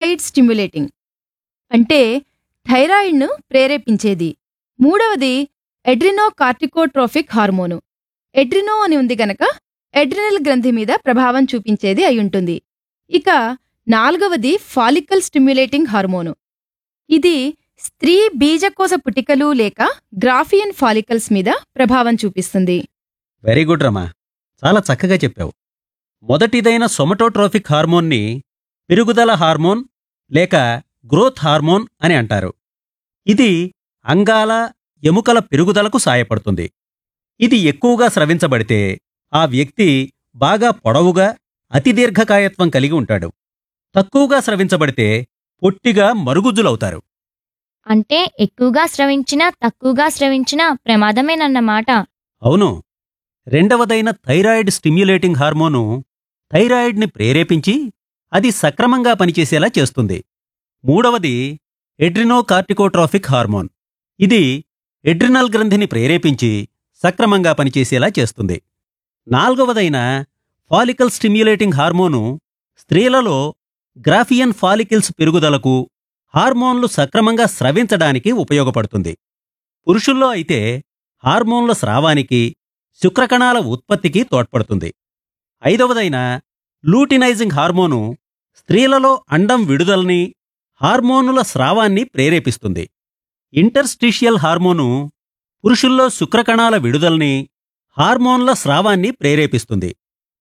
thyroid stimulating అంటే థైరాయిడ్ను ప్రేరేపించేది మూడవది adreno కార్టికోట్రోఫిక్ hormone adreno అని ఉంది గనక ఎడ్రినల్ గ్రంథి మీద ప్రభావం చూపించేది అయి ఉంటుంది ఇక నాలుగవది ఫాలికల్ స్టిమ్యులేటింగ్ హార్మోను ఇది స్త్రీ బీజకోశ పుటికలు లేక గ్రాఫియన్ ఫాలికల్స్ మీద ప్రభావం చూపిస్తుంది వెరీ గుడ్ రమా చాలా చక్కగా చెప్పావు మొదటిదైన సొమటోట్రోఫిక్ హార్మోన్ని పెరుగుదల హార్మోన్ లేక గ్రోత్ హార్మోన్ అని అంటారు ఇది అంగాల ఎముకల పెరుగుదలకు సాయపడుతుంది ఇది ఎక్కువగా స్రవించబడితే ఆ వ్యక్తి బాగా పొడవుగా అతి దీర్ఘకాయత్వం కలిగి ఉంటాడు తక్కువగా స్రవించబడితే పొట్టిగా మరుగుజ్జులవుతారు అంటే ఎక్కువగా స్రవించినా తక్కువగా స్రవించినా ప్రమాదమేనన్నమాట అవును రెండవదైన థైరాయిడ్ స్టిమ్యులేటింగ్ హార్మోను థైరాయిడ్ని ప్రేరేపించి అది సక్రమంగా పనిచేసేలా చేస్తుంది మూడవది ఎడ్రినోకార్టికోట్రాఫిక్ హార్మోన్ ఇది ఎడ్రినల్ గ్రంథిని ప్రేరేపించి సక్రమంగా పనిచేసేలా చేస్తుంది నాల్గవదైన ఫాలికల్ స్టిమ్యులేటింగ్ హార్మోను స్త్రీలలో గ్రాఫియన్ ఫాలికిల్స్ పెరుగుదలకు హార్మోన్లు సక్రమంగా స్రవించడానికి ఉపయోగపడుతుంది పురుషుల్లో అయితే హార్మోన్ల స్రావానికి శుక్రకణాల ఉత్పత్తికి తోడ్పడుతుంది ఐదవదైన లూటినైజింగ్ హార్మోను స్త్రీలలో అండం విడుదలని హార్మోనుల స్రావాన్ని ప్రేరేపిస్తుంది ఇంటర్స్టిషియల్ హార్మోను పురుషుల్లో శుక్రకణాల విడుదలని హార్మోన్ల స్రావాన్ని ప్రేరేపిస్తుంది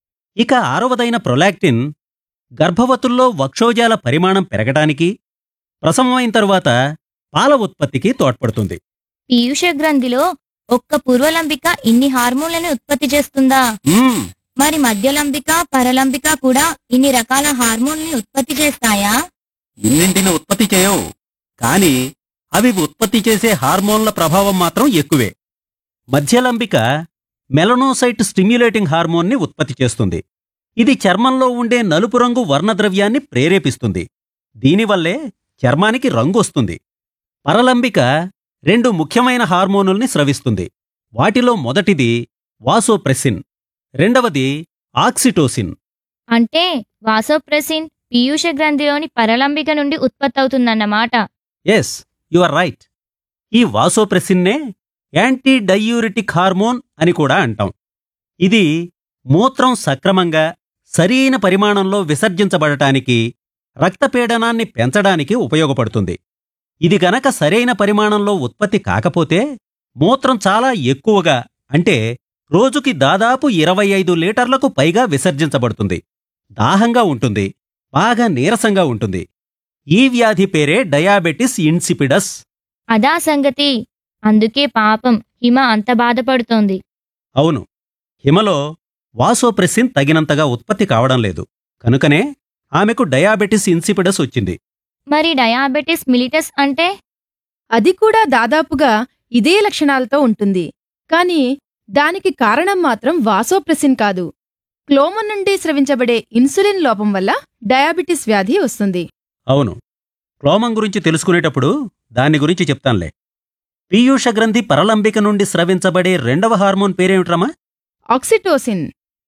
ఇక ఆరవదైన ప్రొలాక్టిన్ గర్భవతుల్లో వక్షోజాల పరిమాణం పెరగటానికి ప్రసవమైన తరువాత పాల ఉత్పత్తికి తోడ్పడుతుంది పీయూష గ్రంథిలో ఒక్క పూర్వలంబిక ఇన్ని హార్మోన్లను ఉత్పత్తి చేస్తుందా మ్మ్, మరి మధ్యలంబిక పరలంబిక కూడా ఇన్ని రకాల హార్మోన్లని ఉత్పత్తి చేస్తాయా ఇన్నింటిని ఉత్పత్తి చేయవు కానీ అవి ఉత్పత్తి చేసే హార్మోన్ల ప్రభావం మాత్రం ఎక్కువే మధ్యలంబిక మెలనోసైట్ స్టిమ్యులేటింగ్ హార్మోన్ని ఉత్పత్తి చేస్తుంది ఇది చర్మంలో ఉండే నలుపు రంగు వర్ణద్రవ్యాన్ని ప్రేరేపిస్తుంది దీనివల్లే చర్మానికి రంగు వస్తుంది పరలంబిక రెండు ముఖ్యమైన హార్మోనుల్ని స్రవిస్తుంది వాటిలో మొదటిది వాసోప్రెసిన్ రెండవది ఆక్సిటోసిన్ అంటే వాసోప్రెసిన్ పీయూష గ్రంథిలోని పరలంబిక నుండి ఉత్పత్తి అవుతుందన్నమాట ఎస్ యు ఆర్ రైట్ ఈ వాసోప్రెసిన్నే యాంటీ డయూరిటిక్ హార్మోన్ అని కూడా అంటాం ఇది మూత్రం సక్రమంగా సరైన పరిమాణంలో విసర్జించబడటానికి రక్తపీడనాన్ని పెంచడానికి ఉపయోగపడుతుంది ఇది గనక సరైన పరిమాణంలో ఉత్పత్తి కాకపోతే మూత్రం చాలా ఎక్కువగా అంటే రోజుకి దాదాపు ఇరవై ఐదు లీటర్లకు పైగా విసర్జించబడుతుంది దాహంగా ఉంటుంది బాగా నీరసంగా ఉంటుంది ఈ వ్యాధి పేరే డయాబెటిస్ ఇన్సిపిడస్ అదా సంగతి అందుకే పాపం హిమ అంత బాధపడుతోంది అవును హిమలో వాసోప్రెసిన్ తగినంతగా ఉత్పత్తి కావడం లేదు కనుకనే ఆమెకు డయాబెటిస్ ఇన్సిపిడస్ వచ్చింది మరి డయాబెటిస్ మిలిటస్ అంటే అది కూడా దాదాపుగా ఇదే లక్షణాలతో ఉంటుంది కానీ దానికి కారణం మాత్రం వాసోప్రెసిన్ కాదు క్లోమన్ నుండి స్రవించబడే ఇన్సులిన్ లోపం వల్ల డయాబెటిస్ వ్యాధి వస్తుంది అవును క్లోమం గురించి తెలుసుకునేటప్పుడు దాని గురించి చెప్తాన్లే పీయూష గ్రంథి పరలంబిక నుండి స్రవించబడే రెండవ హార్మోన్ పేరేమిట్రమా ఆక్సిటోసిన్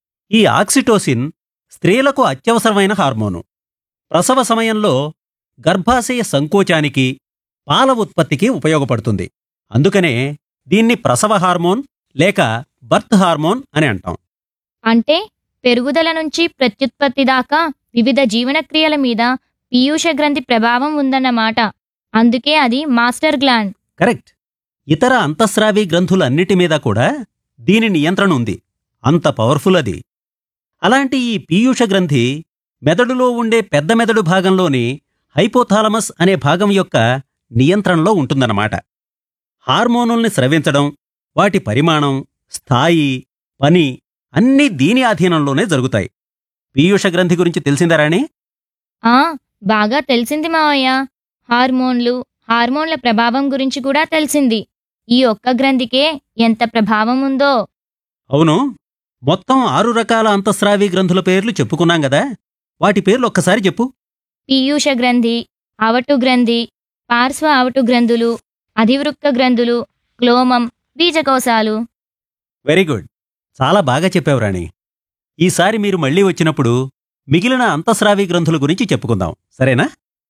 ఈ ఆక్సిటోసిన్ స్త్రీలకు అత్యవసరమైన హార్మోను ప్రసవ సమయంలో గర్భాశయ సంకోచానికి పాల ఉత్పత్తికి ఉపయోగపడుతుంది అందుకనే దీన్ని ప్రసవ హార్మోన్ లేక బర్త్ హార్మోన్ అని అంటాం అంటే పెరుగుదల నుంచి ప్రత్యుత్పత్తి దాకా వివిధ జీవనక్రియల మీద పీయూష గ్రంథి ప్రభావం ఉందన్నమాట అందుకే అది మాస్టర్ గ్లాండ్ కరెక్ట్ ఇతర అంతఃస్రావి గ్రంథులన్నిటి మీద కూడా దీని నియంత్రణ ఉంది అంత పవర్ఫుల్ అది అలాంటి ఈ పీయూష గ్రంథి మెదడులో ఉండే పెద్ద మెదడు భాగంలోని హైపోథాలమస్ అనే భాగం యొక్క నియంత్రణలో ఉంటుందన్నమాట హార్మోనుల్ని స్రవించడం వాటి పరిమాణం స్థాయి పని అన్నీ దీని ఆధీనంలోనే జరుగుతాయి పీయూష గ్రంథి గురించి తెలిసిందా రాణి ఆ బాగా తెలిసింది మావయ్య హార్మోన్లు హార్మోన్ల ప్రభావం గురించి కూడా తెలిసింది ఈ ఒక్క గ్రంథికే ఎంత ప్రభావం ఉందో అవును మొత్తం ఆరు రకాల అంతఃస్రావి గ్రంథుల పేర్లు చెప్పుకున్నాం కదా వాటి పేర్లు ఒక్కసారి చెప్పు పీయూష గ్రంథి అవటు గ్రంథి పార్శ్వ అవటు గ్రంథులు అధివృక్క గ్రంథులు క్లోమం బీజకోశాలు వెరీ గుడ్ చాలా బాగా చెప్పావు రాణి ఈసారి మీరు మళ్ళీ వచ్చినప్పుడు మిగిలిన అంతఃస్రావి గ్రంథుల గురించి చెప్పుకుందాం సరేనా